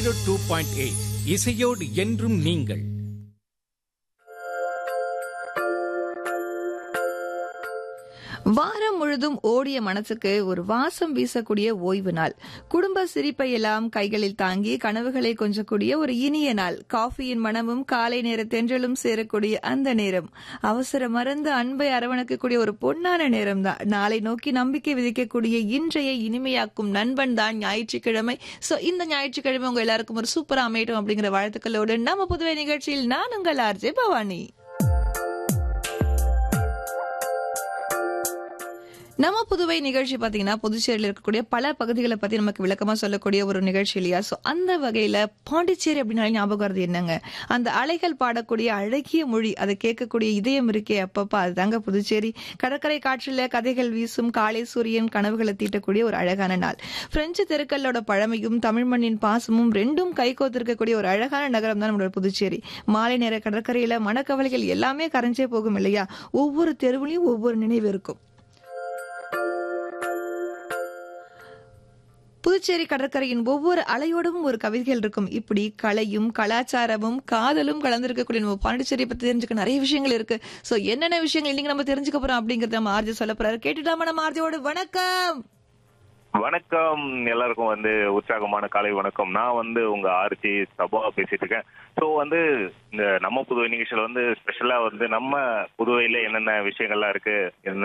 zero two point eight இசையோடு என்றும் நீங்கள் வாரம் முழுதும் ஓடிய மனசுக்கு ஒரு வாசம் வீசக்கூடிய ஓய்வு நாள் குடும்ப சிரிப்பை எல்லாம் கைகளில் தாங்கி கனவுகளை கொஞ்சக்கூடிய ஒரு இனிய நாள் காஃபியின் மனமும் காலை நேர தென்றலும் சேரக்கூடிய அந்த நேரம் அவசர மறந்து அன்பை அரவணைக்கக்கூடிய ஒரு பொன்னான நேரம் தான் நாளை நோக்கி நம்பிக்கை விதிக்கக்கூடிய இன்றைய இனிமையாக்கும் நண்பன் தான் ஞாயிற்றுக்கிழமை சோ இந்த ஞாயிற்றுக்கிழமை உங்க எல்லாருக்கும் ஒரு சூப்பரா அமையட்டும் அப்படிங்கிற வாழ்த்துக்களோடு நம்ம புதுவை நிகழ்ச்சியில் நான் உங்கள் ஆர்ஜே பவானி நம்ம புதுவை நிகழ்ச்சி பாத்தீங்கன்னா புதுச்சேரியில் இருக்கக்கூடிய பல பகுதிகளை பத்தி நமக்கு விளக்கமா சொல்லக்கூடிய ஒரு நிகழ்ச்சி இல்லையா சோ அந்த வகையில பாண்டிச்சேரி அப்படின்னாலே ஞாபகம் வருது என்னங்க அந்த அலைகள் பாடக்கூடிய அழகிய மொழி அதை கேட்கக்கூடிய இதயம் இருக்கே அப்பப்ப அதுதாங்க புதுச்சேரி கடற்கரை காற்றில கதைகள் வீசும் காலை சூரியன் கனவுகளை தீட்டக்கூடிய ஒரு அழகான நாள் பிரெஞ்சு தெருக்களோட பழமையும் தமிழ் மண்ணின் பாசமும் ரெண்டும் கைகோத்திருக்கக்கூடிய ஒரு அழகான நகரம் தான் நம்மளோட புதுச்சேரி மாலை நேர கடற்கரையில மனக்கவலைகள் எல்லாமே கரைஞ்சே போகும் இல்லையா ஒவ்வொரு தெருவுலையும் ஒவ்வொரு நினைவு இருக்கும் புதுச்சேரி கடற்கரையின் ஒவ்வொரு அலையோடும் ஒரு கவிதைகள் இருக்கும் இப்படி கலையும் கலாச்சாரமும் காதலும் கலந்திருக்கக்கூடிய நம்ம பாண்டிச்சேரி பத்தி தெரிஞ்சுக்க நிறைய விஷயங்கள் இருக்கு சோ என்னென்ன விஷயங்கள் இன்னைக்கு நம்ம தெரிஞ்சுக்க போறோம் அப்படிங்கறத நம்ம ஆர்ஜி சொல்ல போறாரு கேட்டுட்டாமா நம்ம ஆர்ஜியோட வணக்கம் வணக்கம் எல்லாருக்கும் வந்து உற்சாகமான காலை வணக்கம் நான் வந்து உங்க ஆர்ஜி சபா பேசிட்டு இருக்கேன் ஸோ வந்து இந்த நம்ம புதுவை நிகழ்ச்சியில வந்து ஸ்பெஷலா வந்து நம்ம புதுவையில என்னென்ன விஷயங்கள்லாம் இருக்கு என்ன